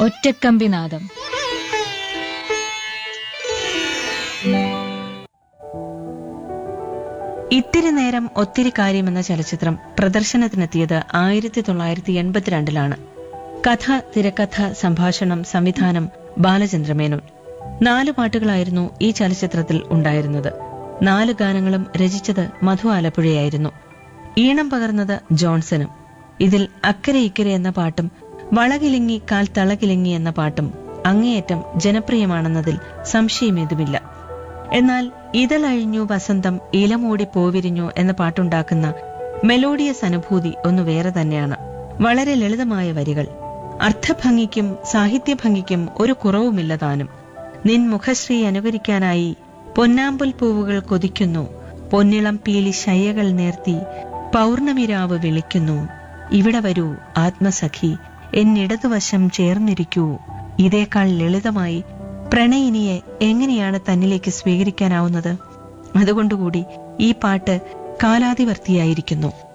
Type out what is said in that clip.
ഒറ്റക്കമ്പിനാദം ഇത്തിരി നേരം ഒത്തിരി കാര്യം എന്ന ചലച്ചിത്രം പ്രദർശനത്തിനെത്തിയത് ആയിരത്തി തൊള്ളായിരത്തി എൺപത്തിരണ്ടിലാണ് കഥ തിരക്കഥ സംഭാഷണം സംവിധാനം ബാലചന്ദ്രമേനോൻ നാല് പാട്ടുകളായിരുന്നു ഈ ചലച്ചിത്രത്തിൽ ഉണ്ടായിരുന്നത് നാല് ഗാനങ്ങളും രചിച്ചത് മധു ആലപ്പുഴയായിരുന്നു ഈണം പകർന്നത് ജോൺസനും ഇതിൽ അക്കരെ ഇക്കരെ എന്ന പാട്ടും വളകിലിങ്ങി കാൽ തളകിലിങ്ങി എന്ന പാട്ടും അങ്ങേയറ്റം ജനപ്രിയമാണെന്നതിൽ സംശയമേതുമില്ല എന്നാൽ ഇതളഴിഞ്ഞു വസന്തം ഇലമൂടി പോവിരിഞ്ഞു എന്ന പാട്ടുണ്ടാക്കുന്ന മെലോഡിയസ് അനുഭൂതി ഒന്ന് വേറെ തന്നെയാണ് വളരെ ലളിതമായ വരികൾ അർത്ഥഭംഗിക്കും സാഹിത്യഭംഗിക്കും ഒരു കുറവുമില്ല താനും നിൻ മുഖശ്രീ അനുകരിക്കാനായി പൊന്നാമ്പൽ പൂവുകൾ കൊതിക്കുന്നു പൊന്നിളം പീലി ശയ്യകൾ നേർത്തി പൗർണമിരാവ് വിളിക്കുന്നു ഇവിടെ വരൂ ആത്മസഖി എന്നിടതുവശം ചേർന്നിരിക്കൂ ഇതേക്കാൾ ലളിതമായി പ്രണയിനിയെ എങ്ങനെയാണ് തന്നിലേക്ക് സ്വീകരിക്കാനാവുന്നത് അതുകൊണ്ടുകൂടി ഈ പാട്ട് കാലാതിവർത്തിയായിരിക്കുന്നു